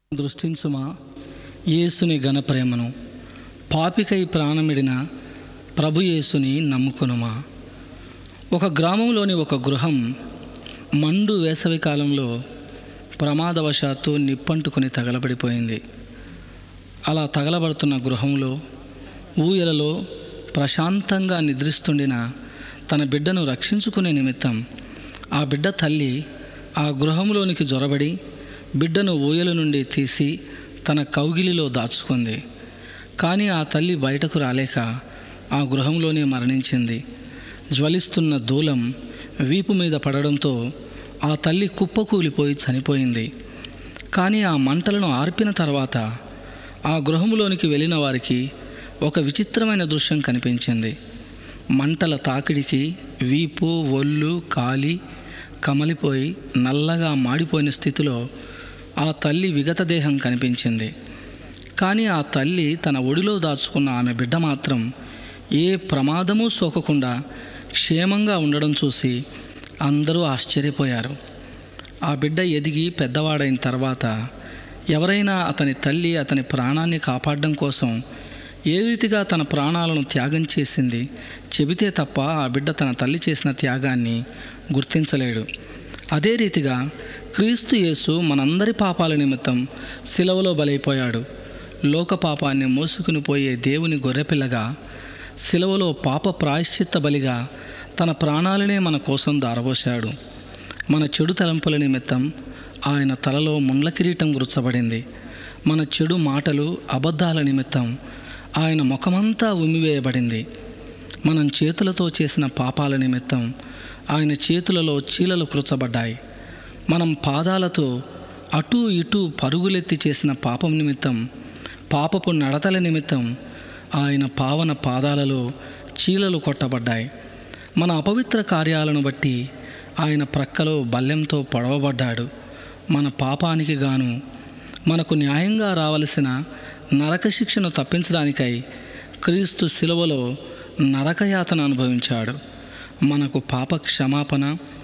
దృష్టించుమా యేసుని ఘనప్రేమను పాపికై ప్రాణమిడిన ప్రభు యేసుని నమ్ముకొనుమా ఒక గ్రామంలోని ఒక గృహం మండు వేసవి కాలంలో ప్రమాదవశాత్తు నిప్పంటుకొని తగలబడిపోయింది అలా తగలబడుతున్న గృహంలో ఊయలలో ప్రశాంతంగా నిద్రిస్తుండిన తన బిడ్డను రక్షించుకునే నిమిత్తం ఆ బిడ్డ తల్లి ఆ గృహంలోనికి జొరబడి బిడ్డను ఊయల నుండి తీసి తన కౌగిలిలో దాచుకుంది కానీ ఆ తల్లి బయటకు రాలేక ఆ గృహంలోనే మరణించింది జ్వలిస్తున్న దూలం వీపు మీద పడడంతో ఆ తల్లి కుప్పకూలిపోయి చనిపోయింది కానీ ఆ మంటలను ఆర్పిన తర్వాత ఆ గృహంలోనికి వెళ్ళిన వారికి ఒక విచిత్రమైన దృశ్యం కనిపించింది మంటల తాకిడికి వీపు ఒళ్ళు కాలి కమలిపోయి నల్లగా మాడిపోయిన స్థితిలో ఆ తల్లి విగత దేహం కనిపించింది కానీ ఆ తల్లి తన ఒడిలో దాచుకున్న ఆమె బిడ్డ మాత్రం ఏ ప్రమాదము సోకకుండా క్షేమంగా ఉండడం చూసి అందరూ ఆశ్చర్యపోయారు ఆ బిడ్డ ఎదిగి పెద్దవాడైన తర్వాత ఎవరైనా అతని తల్లి అతని ప్రాణాన్ని కాపాడడం కోసం ఏ రీతిగా తన ప్రాణాలను త్యాగం చేసింది చెబితే తప్ప ఆ బిడ్డ తన తల్లి చేసిన త్యాగాన్ని గుర్తించలేడు అదే రీతిగా క్రీస్తు యేసు మనందరి పాపాల నిమిత్తం సిలవలో బలైపోయాడు లోక పాపాన్ని మోసుకుని పోయే దేవుని గొర్రెపిల్లగా సిలవలో పాప ప్రాయశ్చిత్త బలిగా తన ప్రాణాలనే మన కోసం దారబోశాడు మన చెడు తలంపుల నిమిత్తం ఆయన తలలో ముండ్ల కిరీటం గుర్చబడింది మన చెడు మాటలు అబద్ధాల నిమిత్తం ఆయన ముఖమంతా ఉమ్మివేయబడింది మనం చేతులతో చేసిన పాపాల నిమిత్తం ఆయన చేతులలో చీలలు కృచబడ్డాయి మనం పాదాలతో అటూ ఇటూ పరుగులెత్తి చేసిన పాపం నిమిత్తం పాపపు నడతల నిమిత్తం ఆయన పావన పాదాలలో చీలలు కొట్టబడ్డాయి మన అపవిత్ర కార్యాలను బట్టి ఆయన ప్రక్కలో బల్లెంతో పొడవబడ్డాడు మన పాపానికి గాను మనకు న్యాయంగా రావలసిన నరక శిక్షను తప్పించడానికై క్రీస్తు శిలువలో నరకయాతన అనుభవించాడు మనకు పాప క్షమాపణ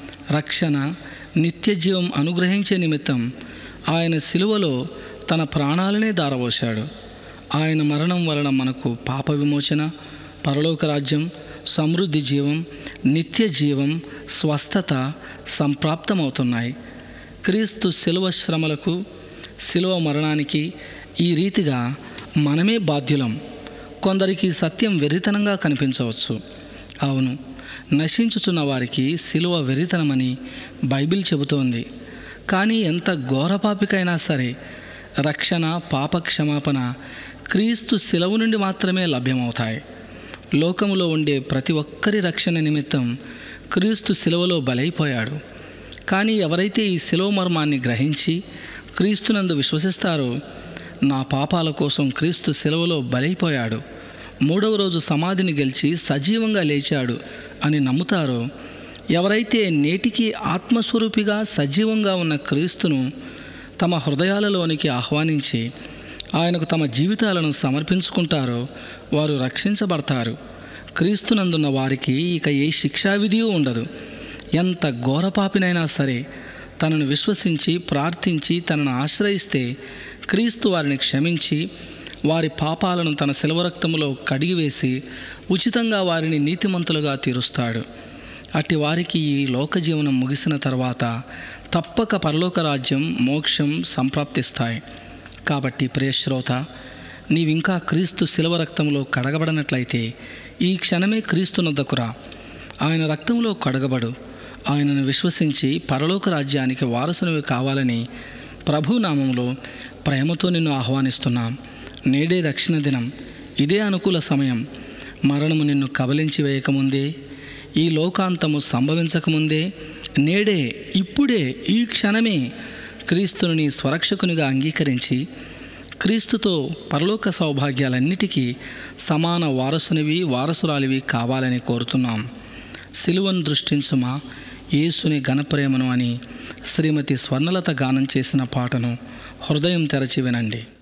రక్షణ నిత్య జీవం అనుగ్రహించే నిమిత్తం ఆయన శిలువలో తన ప్రాణాలనే దారవోశాడు ఆయన మరణం వలన మనకు పాప విమోచన పరలోక రాజ్యం సమృద్ధి జీవం నిత్య జీవం స్వస్థత సంప్రాప్తమవుతున్నాయి క్రీస్తు శిలువ శ్రమలకు శిలువ మరణానికి ఈ రీతిగా మనమే బాధ్యులం కొందరికి సత్యం వెరితనంగా కనిపించవచ్చు అవును నశించుచున్న వారికి శిలువ వెరితనమని బైబిల్ చెబుతోంది కానీ ఎంత ఘోరపాపికైనా సరే రక్షణ పాప క్షమాపణ క్రీస్తు శిలవు నుండి మాత్రమే లభ్యమవుతాయి లోకములో ఉండే ప్రతి ఒక్కరి రక్షణ నిమిత్తం క్రీస్తు శిలువలో బలైపోయాడు కానీ ఎవరైతే ఈ శిలువ మర్మాన్ని గ్రహించి క్రీస్తునందు విశ్వసిస్తారో నా పాపాల కోసం క్రీస్తు శిలువలో బలైపోయాడు మూడవ రోజు సమాధిని గెలిచి సజీవంగా లేచాడు అని నమ్ముతారో ఎవరైతే నేటికి ఆత్మస్వరూపిగా సజీవంగా ఉన్న క్రీస్తును తమ హృదయాలలోనికి ఆహ్వానించి ఆయనకు తమ జీవితాలను సమర్పించుకుంటారో వారు రక్షించబడతారు క్రీస్తునందున్న వారికి ఇక ఏ శిక్షావిధి ఉండదు ఎంత ఘోరపాపినైనా సరే తనను విశ్వసించి ప్రార్థించి తనను ఆశ్రయిస్తే క్రీస్తు వారిని క్షమించి వారి పాపాలను తన శిలవరక్తములో కడిగివేసి ఉచితంగా వారిని నీతిమంతులుగా తీరుస్తాడు అట్టి వారికి ఈ లోక జీవనం ముగిసిన తర్వాత తప్పక పరలోక రాజ్యం మోక్షం సంప్రాప్తిస్తాయి కాబట్టి ప్రియశ్రోత నీవింకా క్రీస్తు శిలవ రక్తంలో కడగబడినట్లయితే ఈ క్షణమే క్రీస్తునొద్దకురా ఆయన రక్తంలో కడగబడు ఆయనను విశ్వసించి పరలోక రాజ్యానికి వారసునివి కావాలని ప్రభు నామంలో ప్రేమతో నిన్ను ఆహ్వానిస్తున్నాం నేడే రక్షణ దినం ఇదే అనుకూల సమయం మరణము నిన్ను కబలించి వేయకముందే ఈ లోకాంతము సంభవించకముందే నేడే ఇప్పుడే ఈ క్షణమే క్రీస్తుని నీ స్వరక్షకునిగా అంగీకరించి క్రీస్తుతో పరలోక సౌభాగ్యాలన్నిటికీ సమాన వారసునివి వారసురాలివి కావాలని కోరుతున్నాం సిలువను దృష్టించుమా యేసుని ఘనప్రేమను అని శ్రీమతి స్వర్ణలత గానం చేసిన పాటను హృదయం తెరచి వినండి